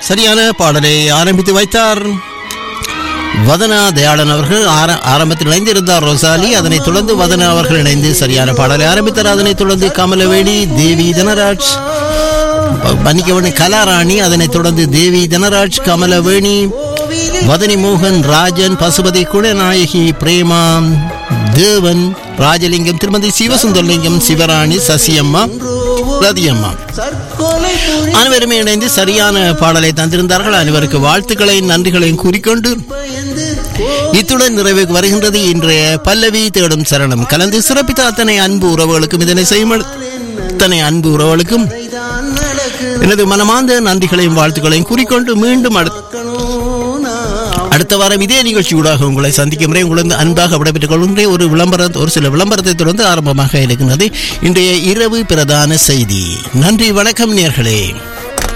சரியான பாடலை ஆரம்பித்து வைத்தார் வதனா தயாளன் அவர்கள் ஆர- ஆரம்பத்தில் இணைந்திருந்தார் ரொசாலி அதனைத் தொடர்ந்து வதனா அவர்கள் இணைந்து சரியான பாடலை ஆரம்பித்தார் அதனைத் தொடர்ந்து கமலவேணி தேவி தனராஜ் மன்னிக்க வேண்டும் கலாராணி அதனைத் தொடர்ந்து தேவி தனராஜ் கமலவேணி வதனி மோகன் ராஜன் பசுபதி குணநாயகி பிரேமா தேவன் ராஜலிங்கம் திருமதி சிவசுந்தரலிங்கம் சிவராணி சசியம்மா ரதியம்மா அனைவருமே இணைந்து சரியான பாடலை தந்திருந்தார்கள் அனைவருக்கு வாழ்த்துக்களை நன்றிகளையும் கூறிக்கொண்டு இத்துடன் நிறைவுக்கு வருகின்றது இன்றைய பல்லவி தேடும் சரணம் கலந்து சிறப்பித்த அத்தனை அன்பு உறவுகளுக்கும் இதனை செய்யும் அத்தனை அன்பு உறவுகளுக்கும் எனது மனமார்ந்த நன்றிகளையும் வாழ்த்துக்களையும் கூறிக்கொண்டு மீண்டும் அடுத்த அடுத்த வாரம் இதே நிகழ்ச்சியூடாக உங்களை சந்திக்கும் முறை உங்களது அன்பாக விடைபெற்றுக் கொள்கின்றேன் ஒரு விளம்பர ஒரு சில விளம்பரத்தை தொடர்ந்து ஆரம்பமாக இருக்கின்றது இன்றைய இரவு பிரதான செய்தி நன்றி வணக்கம் நேர்களே